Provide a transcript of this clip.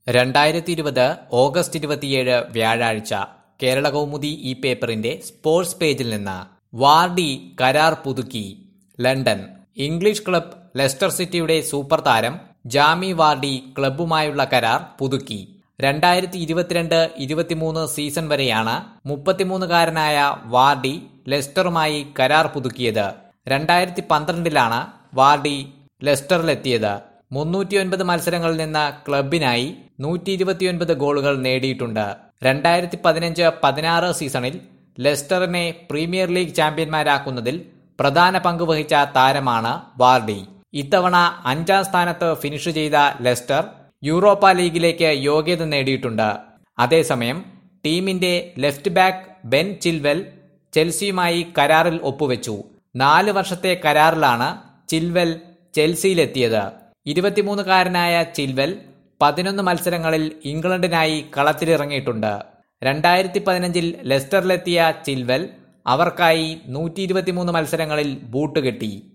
രണ്ടായിരത്തി ഇരുപത് ഓഗസ്റ്റ് ഇരുപത്തിയേഴ് വ്യാഴാഴ്ച കേരള കൗമുദി ഈ പേപ്പറിന്റെ സ്പോർട്സ് പേജിൽ നിന്ന് വാർഡി കരാർ പുതുക്കി ലണ്ടൻ ഇംഗ്ലീഷ് ക്ലബ് ലെസ്റ്റർ സിറ്റിയുടെ സൂപ്പർ താരം ജാമി വാർഡി ക്ലബ്ബുമായുള്ള കരാർ പുതുക്കി രണ്ടായിരത്തി ഇരുപത്തിരണ്ട് ഇരുപത്തിമൂന്ന് സീസൺ വരെയാണ് മുപ്പത്തിമൂന്നുകാരനായ വാർഡി ലെസ്റ്ററുമായി കരാർ പുതുക്കിയത് രണ്ടായിരത്തി പന്ത്രണ്ടിലാണ് വാർഡി ലെസ്റ്ററിലെത്തിയത് മുന്നൂറ്റിയൊൻപത് മത്സരങ്ങളിൽ നിന്ന് ക്ലബിനായി നൂറ്റി ഇരുപത്തിയൊൻപത് ഗോളുകൾ നേടിയിട്ടുണ്ട് രണ്ടായിരത്തി പതിനഞ്ച് പതിനാറ് സീസണിൽ ലെസ്റ്ററിനെ പ്രീമിയർ ലീഗ് ചാമ്പ്യന്മാരാക്കുന്നതിൽ പ്രധാന പങ്ക് വഹിച്ച താരമാണ് വാർഡി ഇത്തവണ അഞ്ചാം സ്ഥാനത്ത് ഫിനിഷ് ചെയ്ത ലെസ്റ്റർ യൂറോപ്പ ലീഗിലേക്ക് യോഗ്യത നേടിയിട്ടുണ്ട് അതേസമയം ടീമിന്റെ ലെഫ്റ്റ് ബാക്ക് ബെൻ ചിൽവെൽ ചെൽസിയുമായി കരാറിൽ ഒപ്പുവെച്ചു നാല് വർഷത്തെ കരാറിലാണ് ചിൽവെൽ ചെൽസിയിലെത്തിയത് ഇരുപത്തിമൂന്നുകാരനായ ചിൽവെൽ പതിനൊന്ന് മത്സരങ്ങളിൽ ഇംഗ്ലണ്ടിനായി കളത്തിലിറങ്ങിയിട്ടുണ്ട് രണ്ടായിരത്തി പതിനഞ്ചിൽ ലെസ്റ്ററിലെത്തിയ ചിൽവെൽ അവർക്കായി നൂറ്റി ഇരുപത്തിമൂന്ന് മത്സരങ്ങളിൽ ബൂട്ട് കിട്ടി